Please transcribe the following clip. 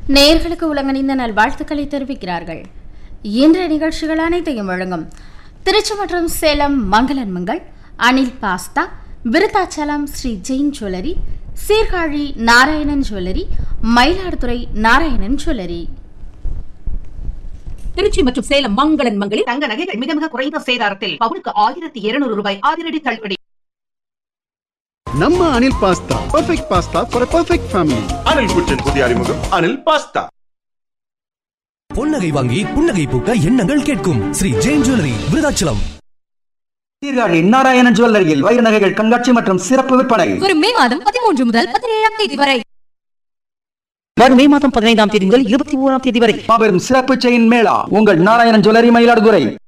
நேயர்களுக்கு உலகணிந்த நல்வாழ்த்துக்களை தெரிவிக்கிறார்கள் இன்றைய நிகழ்ச்சிகள் அனைத்தையும் வழங்கும் திருச்சி மற்றும் சேலம் மங்களன் Mangal Anil pasta Virudhachalam Sri Jain jewellery Sirkazhi Narayanan jewellery Mayiladuthurai Narayanan jewellery Trichy மற்றும் சேலம் மங்களன் மங்களில் தங்க நகைகள் மிக மிக குறைந்த சேதாரத்தில் பவுனுக்கு ஆயிரத்தி இருநூறு ரூபாய் அதிரடி தள்ளுபடி ನಮ್ಮ Anil pasta perfect pasta for perfect family Anil kitchen புதிய அறிமுகம் அனில் பாஸ்தா பொன்னகை வாங்கி புன்னகை பூக்க எண்ணங்கள் கேட்கும் ஸ்ரீ ஜெயின் ஜுவல்லரி விருதாச்சலம் சீர்காழி நாராயணன் ஜுவல்லரியில் வைர நகைகள் கண்காட்சி மற்றும் சிறப்பு விற்பனை வரும் மே மாதம் பதிமூன்று முதல் பதினேழாம் தேதி வரை வரும் மே மாதம் பதினைந்தாம் தேதி முதல் இருபத்தி ஓராம் தேதி வரை மாபெரும் சிறப்பு செயின் மேளா உங்கள் நாராயணன் ஜுவல்லரி மயிலாடுதுறை